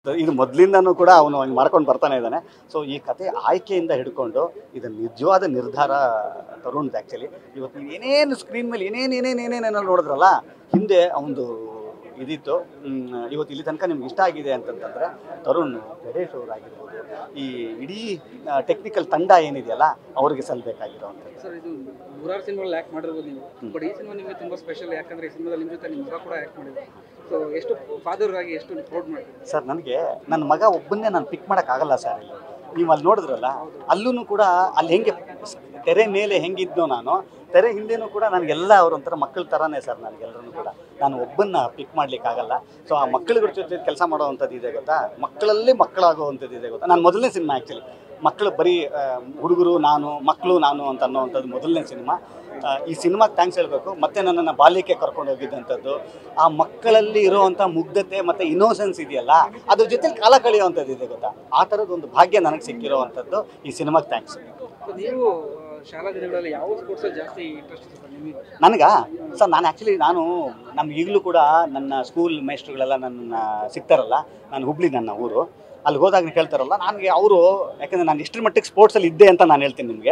ಇದು ಮೊದಲಿಂದನೂ ಕೂಡ ಅವನು ಹಂಗೆ ಮಾಡ್ಕೊಂಡು ಬರ್ತಾನೆ ಇದ್ದಾನೆ ಸೊ ಈ ಕತೆ ಆಯ್ಕೆಯಿಂದ ಹಿಡ್ಕೊಂಡು ಇದು ನಿಜವಾದ ನಿರ್ಧಾರ ತರುಣ್ದು ಆ್ಯಕ್ಚುಲಿ ಇವತ್ತು ನೀವು ಏನೇನು ಸ್ಕ್ರೀನ್ ಮೇಲೆ ಏನೇನು ಏನೇನು ಏನೇನೇನೋ ನೋಡಿದ್ರಲ್ಲ ಹಿಂದೆ ಅವನದು ಇದಿತ್ತು ಹ್ಮ್, ಇವತ್ತು ಇಲ್ಲಿ ತನಕ ನಿಮ್ಗೆ ಇಷ್ಟ ಆಗಿದೆ ಅಂತಂತಂದ್ರೆ ತರುಣ್ ಗಣೇಶ್ ಅವರಾಗಿರ್ಬೋದು ಈ ಇಡೀ ಟೆಕ್ನಿಕಲ್ ತಂಡ ಏನಿದೆಯಲ್ಲ ಅವ್ರಿಗೆ ಸಲ್ಲಬೇಕಾಗಿರೋವಂಥದ್ದು ಸರ್ ಇದು ನೂರಾರು ಸಿನಿಮಾಗಳು ಆ್ಯಕ್ಟ್ ಮಾಡಿರ್ಬೋದು ನೀವು ಬಟ್ ಈ ಸಿನಿಮಾ ನಿಮಗೆ ತುಂಬ ಸ್ಪೆಷಲ್ ಯಾಕಂದ್ರೆ ಈ ಸಿನಿಮಾದಲ್ಲಿ ನಿಮ್ಮ ಜೊತೆ ನಿಮ್ಮ ಮಗ ಕೂಡ ಆ್ಯಕ್ಟ್ ಮಾಡಿದ್ರು ಸೊ ಎಷ್ಟು ಫಾದರ್ ಆಗಿ ಎಷ್ಟು ಪ್ರೌಡ್ ಮಾಡ್ತೀವಿ ಸರ್ ನನಗೆ ನನ್ನ ಮಗ ಒಬ್ಬನ್ನೇ ನಾನು ಪಿಕ್ ಮಾಡೋಕ್ಕಾಗಲ್ಲ ಸರ್ ಇಲ್ಲಿ ನೀವು ಅಲ್ಲಿ ನೋಡಿದ್ರಲ್ಲ ಅಲ್ಲೂ ಕೂಡ ಅಲ್ಲಿ ಹೆಂಗೆ ತೆರೆ ಮೇಲೆ ಹೆಂಗಿದ್ನೋ ನಾನು ತೆರೆ ಹಿಂದೆನೂ ಕೂಡ ನನಗೆಲ್ಲ ಅವ್ರ ಒಂಥರ ಮಕ್ಕಳ ಥರನೇ ಸರ್ ನನಗೆಲ್ಲರೂ ಕೂಡ ನಾನು ಒಬ್ಬನ್ನ ಪಿಕ್ ಮಾಡ್ಲಿಕ್ಕಾಗಲ್ಲ ಸೊ ಆ ಮಕ್ಕಳುಗಳ ಜೊತೆ ಕೆಲಸ ಮಾಡೋವಂಥದ್ದು ಇದೆ ಗೊತ್ತಾ ಮಕ್ಕಳಲ್ಲಿ ಮಕ್ಕಳಾಗುವಂಥದ್ದು ಇದೆ ಗೊತ್ತಾ ನಾನು ಮೊದಲನೇ ಸಿನಿಮಾ ಆ್ಯಕ್ಚುಲಿ ಮಕ್ಕಳು ಬರೀ ಆ, ಹುಡುಗರು ನಾನು ಮಕ್ಕಳು ನಾನು ಅಂತ ಅನ್ನೋವಂಥದ್ದು ಮೊದಲನೇ ಸಿನಿಮಾ ಆ, ಈ ಸಿನಿಮಾಗೆ ಥ್ಯಾಂಕ್ಸ್ ಹೇಳಬೇಕು ಮತ್ತೆ ನನ್ನನ್ನು ಬಾಲ್ಯಕ್ಕೆ ಕರ್ಕೊಂಡು ಹೋಗಿದ್ದಂಥದ್ದು ಆ ಮಕ್ಕಳಲ್ಲಿ ಇರುವಂಥ ಮುಗ್ಧತೆ ಮತ್ತು ಇನ್ನೋಸೆನ್ಸ್ ಇದೆಯಲ್ಲ ಅದ್ರ ಜೊತೆ ಕಾಲ ಕಳೆಯುವಂಥದ್ದು ಇದೆ ಗೊತ್ತಾ ಆ ಥರದ್ದು ಒಂದು ಭಾಗ್ಯ ನನಗೆ ಸಿಕ್ಕಿರೋವಂಥದ್ದು ಈ ಸಿನಿಮಾಗೆ ಥ್ಯಾಂಕ್ಸ್ ಸೊ ನೀವು ಆ, ಶಾಲಾ ದಿನಗಳಲ್ಲಿ ಯಾವ ಸ್ಪೋರ್ಟ್ಸಲ್ಲಿ ಜಾಸ್ತಿ ಇಂಟ್ರೆಸ್ಟ್ ಇದೆ ನಿಮಗೆ ನನಗ ಸರ್ ನಾನು ಆ್ಯಕ್ಚುಲಿ ನಾನು ನಮ್ಗೆ ಈಗಲೂ ಕೂಡ ನನ್ನ ಸ್ಕೂಲ್ ಮೇಸ್ಟ್ರುಗಳೆಲ್ಲ ನನ್ನ ಸಿಗ್ತಾರಲ್ಲ ನಾನು ಹುಬ್ಳಿ ನನ್ನ ಊರು ಅಲ್ಲಿ ಹೋದಾಗ ಕೇಳ್ತಾರಲ್ಲ ನನಗೆ ಅವರು ಯಾಕಂದರೆ ನಾನು ಇಷ್ಟರ ಮಟ್ಟಿಗೆ ಸ್ಪೋರ್ಟ್ಸಲ್ಲಿ ಇದ್ದೆ ಅಂತ ನಾನು ಹೇಳ್ತೀನಿ ನಿಮಗೆ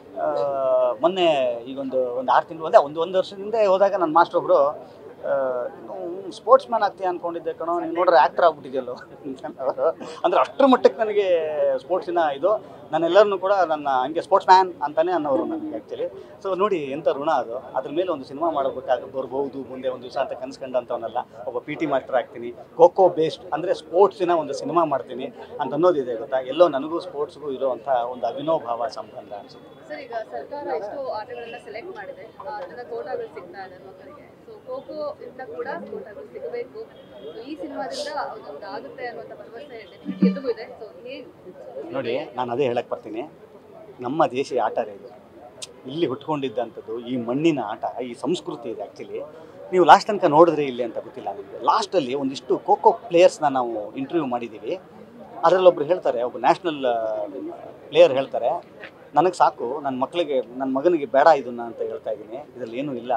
ಮೊನ್ನೆ ಈಗೊಂದು ಒಂದು ಆರು ತಿಂಗಳು ಒಂದೇ ಒಂದು ಒಂದು ವರ್ಷದಿಂದ ಹೋದಾಗ ನನ್ನ ಮಾಸ್ಟರ್ ಒಬ್ಬರು ಸ್ಪೋರ್ಟ್ಸ್ ಮ್ಯಾನ್ ಆಗ್ತೀಯ ಅಂದ್ಕೊಂಡಿದ್ದೆ ಕಣೋ ನೀನು ನೋಡ್ರೆ ಆ್ಯಕ್ಟರ್ ಆಗ್ಬಿಟ್ಟಿದೆಯಲ್ಲೋ ಅವರು ಅಂದರೆ ಅಷ್ಟರ ಮಟ್ಟಕ್ಕೆ ನನಗೆ ಸ್ಪೋರ್ಟ್ಸಿನ ಇದು ನಾನೆಲ್ಲರನ್ನೂ ಕೂಡ ನನ್ನ ಹಂಗೆ ಸ್ಪೋರ್ಟ್ಸ್ ಮ್ಯಾನ್ ಅಂತಾನೆ ಅನ್ನೋರು ನನಗೆ ಆ್ಯಕ್ಚುಲಿ ಸೊ ನೋಡಿ ಎಂಥ ಋಣ ಅದು ಅದ್ರ ಮೇಲೆ ಒಂದು ಸಿನಿಮಾ ಮಾಡಬೇಕಾಗ ಬರ್ಬೋದು ಮುಂದೆ ಒಂದು ದಿವಸ ಅಂತ ಕನಸ್ಕೊಂಡಂಥವನ್ನೆಲ್ಲ ಒಬ್ಬ ಪಿ ಟಿ ಮಾಸ್ಟರ್ ಆಗ್ತೀನಿ ಖೋಖೋ ಬೇಸ್ಡ್ ಅಂದರೆ ಸ್ಪೋರ್ಟ್ಸಿನ ಒಂದು ಸಿನಿಮಾ ಮಾಡ್ತೀನಿ ಅಂತ ಅನ್ನೋದಿದೆ ಗೊತ್ತಾ ಎಲ್ಲೋ ನನಗೂ ಸ್ಪೋರ್ಟ್ಸ್ಗೂ ಇರೋವಂಥ ಒಂದು ಅವಿನೋಭಾವ ಸಂಬಂಧ ಅನಿಸುತ್ತೆ ಸರ್ ಈಗ ಸರ್ಕಾರ ಎಷ್ಟು ಆಟಗಳನ್ನ ಸೆಲೆಕ್ಟ್ ಮಾಡಿದೆ ಅದನ್ನ ಕೋಟಾಗಳು ಸಿಗ್ತಾ ಇದೆ ಮಕ್ಕಳಿಗೆ ಸೊ ಖೋ ಖೋ ಇಂದ ಕೂಡ ಕೋಟಾಗಳು ಸಿಗಬೇಕು ಸೊ ಈ ಸಿನಿಮಾದಿಂದ ಒಂದು ಆಗುತ್ತೆ ಅನ್ನುವಂಥ ಭರವಸೆ ಡೆಫಿನೆಟ್ಲಿ ಎಲ್ರಿಗೂ ಇದೆ ಸೊ ಹೇಗೆ ನೋಡಿ ನಾನು ಅದೇ ಹೇಳಕ್ಕೆ ಬರ್ತೀನಿ ನಮ್ಮ ದೇಶೀಯ ಆಟ ರೀ ಇದು ಇಲ್ಲಿ ಹುಟ್ಕೊಂಡಿದ್ದಂಥದ್ದು ಈ ಮಣ್ಣಿನ ಆಟ ಈ ಸಂಸ್ಕೃತಿ ಇದೆ ಆ್ಯಕ್ಚುಲಿ ನೀವು ಲಾಸ್ಟ್ ತನಕ ನೋಡಿದ್ರೆ ಇಲ್ಲಿ ಅಂತ ಗೊತ್ತಿಲ್ಲ ನಿಮಗೆ ಲಾಸ್ಟಲ್ಲಿ ಒಂದಿಷ್ಟು ಖೋಖೋ ಪ್ಲೇಯರ್ಸ್ನ ನಾವು ಇಂಟರ್ವ್ಯೂ ಮಾಡಿದ್ದೀವಿ ಅದರಲ್ಲೊಬ್ರು ಹೇಳ್ತಾರೆ ಒಬ್ಬ ನ್ಯಾಷನಲ್ ಪ್ಲೇಯರ್ ಹೇಳ್ತಾರೆ ನನಗೆ ಸಾಕು ನನ್ನ ಮಕ್ಕಳಿಗೆ ನನ್ನ ಮಗನಿಗೆ ಬೇಡ ಇದನ್ನ ಅಂತ ಹೇಳ್ತಾ ಇದ್ದೀನಿ ಇದರಲ್ಲಿ ಏನೂ ಇಲ್ಲ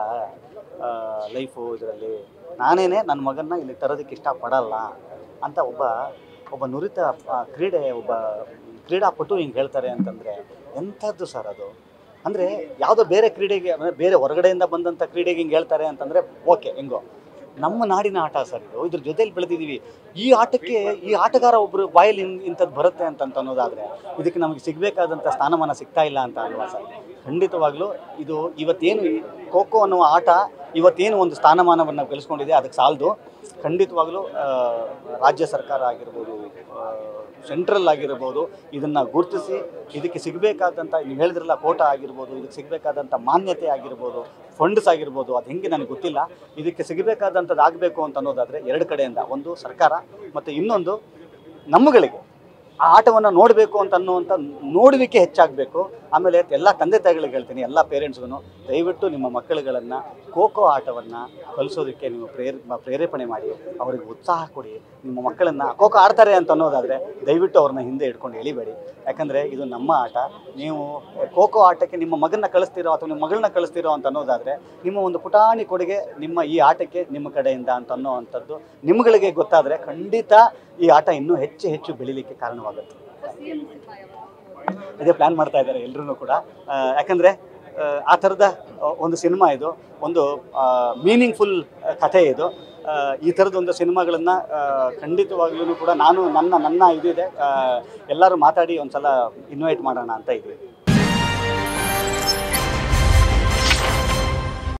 ಲೈಫು ಇದರಲ್ಲಿ ನಾನೇನೆ ನನ್ನ ಮಗನ್ನ ಇಲ್ಲಿ ತರೋದಕ್ಕೆ ಇಷ್ಟಪಡಲ್ಲ ಅಂತ ಒಬ್ಬ ಒಬ್ಬ ನುರಿತ ಆ, ಕ್ರೀಡೆ ಒಬ್ಬ ಕ್ರೀಡಾಪಟು ಹಿಂಗೆ ಹೇಳ್ತಾರೆ ಅಂತಂದರೆ ಎಂಥದ್ದು ಸರ್ ಅದು ಅಂದರೆ ಯಾವುದೋ ಬೇರೆ ಕ್ರೀಡೆಗೆ ಅಂದರೆ ಬೇರೆ ಹೊರಗಡೆಯಿಂದ ಬಂದಂಥ ಕ್ರೀಡೆಗೆ ಹಿಂಗೆ ಹೇಳ್ತಾರೆ ಅಂತಂದರೆ ಓಕೆ ಹೆಂಗೋ ನಮ್ಮ ನಾಡಿನ ಆಟ ಸರ್ ಇದು ಇದ್ರ ಜೊತೆಲಿ ಬೆಳೆದಿದ್ದೀವಿ ಈ ಆಟಕ್ಕೆ ಈ ಆಟಗಾರ ಒಬ್ಬರು ಬಾಯಲ್ಲಿ ಇನ್ ಇಂಥದ್ದು ಬರುತ್ತೆ ಅಂತ ಅಂತ ಅನ್ನೋದಾದರೆ ಇದಕ್ಕೆ ನಮಗೆ ಸಿಗಬೇಕಾದಂಥ ಸ್ಥಾನಮಾನ ಸಿಗ್ತಾ ಇಲ್ಲ ಅಂತ ಅಲ್ವಾ ಸರ್ ಖಂಡಿತವಾಗ್ಲೂ ಇದು ಇವತ್ತೇನು ಈ ಖೋಖೋ ಅನ್ನುವ ಆಟ ಇವತ್ತೇನು ಒಂದು ಸ್ಥಾನಮಾನವನ್ನು ಗಳಿಸ್ಕೊಂಡಿದೆ ಅದಕ್ಕೆ ಸಾಲದು ಖಂಡಿತವಾಗ್ಲೂ ಆ, ರಾಜ್ಯ ಸರ್ಕಾರ ಆಗಿರ್ಬೋದು ಸೆಂಟ್ರಲ್ ಆಗಿರ್ಬೋದು ಇದನ್ನು ಗುರುತಿಸಿ ಇದಕ್ಕೆ ಸಿಗಬೇಕಾದಂಥ ನೀವು ಹೇಳಿದ್ರಲ್ಲ ಕೋಟ ಆಗಿರ್ಬೋದು ಇದಕ್ಕೆ ಸಿಗಬೇಕಾದಂಥ ಮಾನ್ಯತೆ ಆಗಿರ್ಬೋದು ಫಂಡ್ಸ್ ಆಗಿರ್ಬೋದು ಅದು ಹೆಂಗೆ ನನಗೆ ಗೊತ್ತಿಲ್ಲ ಇದಕ್ಕೆ ಸಿಗಬೇಕಾದಂಥದ್ದು ಆಗಬೇಕು ಅಂತ ಅನ್ನೋದಾದರೆ ಎರಡು ಕಡೆಯಿಂದ ಒಂದು ಸರ್ಕಾರ ಮತ್ತು ಇನ್ನೊಂದು ನಮ್ಮಗಳಿಗೆ ಆ ಆಟವನ್ನು ನೋಡಬೇಕು ಅಂತ ಅನ್ನುವಂಥ ನೋಡುವಿಕೆ ಹೆಚ್ಚಾಗಬೇಕು ಆಮೇಲೆ ಎಲ್ಲ ತಂದೆ ತಾಯಿಗಳಿಗೆ ಹೇಳ್ತೀನಿ ಎಲ್ಲ ಪೇರೆಂಟ್ಸ್ಗೂ ದಯವಿಟ್ಟು ನಿಮ್ಮ ಮಕ್ಕಳುಗಳನ್ನು ಖೋಖೋ ಆಟವನ್ನು ಕಲಿಸೋದಕ್ಕೆ ನೀವು ಪ್ರೇರ ಪ್ರೇರೇಪಣೆ ಮಾಡಿ ಅವರಿಗೆ ಉತ್ಸಾಹ ಕೊಡಿ ನಿಮ್ಮ ಮಕ್ಕಳನ್ನು ಖೋಖೋ ಆಡ್ತಾರೆ ಅಂತ ಅನ್ನೋದಾದರೆ ದಯವಿಟ್ಟು ಅವ್ರನ್ನ ಹಿಂದೆ ಹಿಡ್ಕೊಂಡು ಎಳಿಬೇಡಿ ಯಾಕಂದರೆ ಇದು ನಮ್ಮ ಆಟ ನೀವು ಖೋಖೋ ಆಟಕ್ಕೆ ನಿಮ್ಮ ಮಗನ್ನ ಕಳಿಸ್ತಿರೋ ಅಥವಾ ನಿಮ್ಮ ಮಗಳನ್ನ ಕಳಿಸ್ತಿರೋ ಅಂತ ಅನ್ನೋದಾದರೆ ನಿಮ್ಮ ಒಂದು ಪುಟಾಣಿ ಕೊಡುಗೆ ನಿಮ್ಮ ಈ ಆಟಕ್ಕೆ ನಿಮ್ಮ ಕಡೆಯಿಂದ ಅಂತ ಅನ್ನೋವಂಥದ್ದು ನಿಮ್ಗಳಿಗೆ ಗೊತ್ತಾದರೆ ಖಂಡಿತ ಈ ಆಟ ಇನ್ನೂ ಹೆಚ್ಚು ಹೆಚ್ಚು ಬೆಳಿಲಿಕ್ಕೆ ಕಾರಣವಾಗುತ್ತೆ ಸರ್ ಸಿ ಎಂ ಸಿನಿಮಾ ಯಾವಾಗ ಇದೇ ಪ್ಲ್ಯಾನ್ ಮಾಡ್ತಾ ಇದ್ದಾರೆ ಎಲ್ಲರೂ ಕೂಡ ಆ, ಯಾಕಂದರೆ ಆ, ಆ ಥರದ ಆ, ಒಂದು ಸಿನಿಮಾ ಇದು ಒಂದು ಮೀನಿಂಗ್ಫುಲ್ ಕಥೆ ಇದು ಆ, ಈ ಥರದೊಂದು ಸಿನಿಮಾಗಳನ್ನು ಖಂಡಿತವಾಗ್ಲೂ ಕೂಡ ನಾನು ನನ್ನ ನನ್ನ ಇದಿದೆ ಆ, ಎಲ್ಲರೂ ಮಾತಾಡಿ ಒಂದು ಸಲ ಇನ್ವೈಟ್ ಮಾಡೋಣ ಅಂತ ಇದ್ದೀವಿ